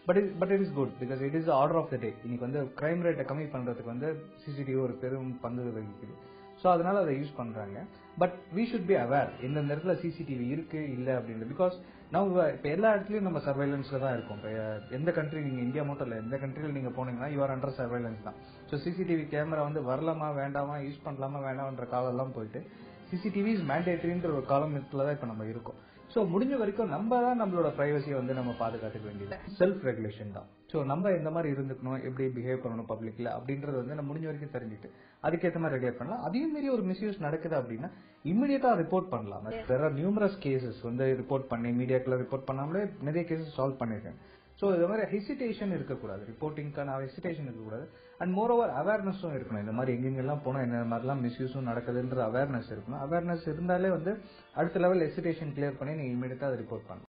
but it but it is good because it is order of the day இன்னைக்கு வந்து crime ரேட்டை கம்மி பண்றதுக்கு வந்து சிசிடிவி ஒரு பெரும் பங்கு வகிக்குது ஸோ அதனால அதை யூஸ் பண்றாங்க but we should be aware இந்த இடத்துல சிசிடிவி இருக்கு இல்ல அப்படின்றது பிகாஸ் நம்ம இப்போ எல்லா இடத்துலயும் நம்ம சர்வைலன்ஸ்ல தான் இருக்கும் இப்போ எந்த கண்ட்ரி நீங்க இந்தியா மட்டும் இல்ல எந்த கண்ட்ரியில் நீங்க போனீங்கன்னா யூஆர் அண்டர் சர்வைலன்ஸ் தான் ஸோ சிசிடிவி கேமரா வந்து வரலாமா வேண்டாமா யூஸ் பண்ணலாமா வேண்டாம்ன்ற காலம் எல்லாம் போயிட்டு சிசிடிவி இஸ் மேண்டேட்டரின்ற ஒரு காலத்துல தான் இப்போ நம்ம இருக்கோம் ஸோ முடிஞ்ச வரைக்கும் நம்ம தான் நம்மளோட பிரைவசியை வந்து நம்ம பாதுகாத்துக்க வேண்டியது செல்ஃப் ரெகுலேஷன் தான் ஸோ நம்ம எந்த மாதிரி இருந்துக்கணும் எப்படி பிஹேவ் பண்ணணும் பப்ளிக்ல அப்படின்றது வந்து நம்ம முடிஞ்ச வரைக்கும் தெரிஞ்சுட்டு அதுக்கேற்ற மாதிரி ரெகுலேட் பண்ணலாம் அதே மாதிரி ஒரு மிஸ்யூஸ் நடக்குது அப்படின்னா இமிடியேட்டா ரிப்போர்ட் பண்ணலாம் தெர் ஆர் நியூமரஸ் கேசஸ் வந்து ரிப்போர்ட் பண்ணி மீடியாக்குள்ள ரிப்போர்ட் பண்ணாமலே நிறைய கேசஸ் சால்வ் பண்ணிருக்கேன் ஸோ இது மாதிரி ஹெசிடேஷன் இருக்கக்கூடாது ரிப்போர்ட்டிங்க்கான ஹெசிடேஷன் இருக்கக்கூடாது அண்ட் மோர் ஓவர் அவேர்னஸும் இருக்கணும் இந்த மாதிரி எங்கெங்கெல்லாம் போனால் என்ன மாதிரிலாம் மிஸ்யூஸும் நடக்குதுன்ற அவேர்னஸ் இருக்கணும் அவேர்னஸ் இருந்தாலே வந்து அடுத்த லெவல் ஹெசிடேஷன் கிளியர் பண்ணி நீங்கள் இமீடியட்டாக அதை ரிப்போர்ட் பண்ணலாம்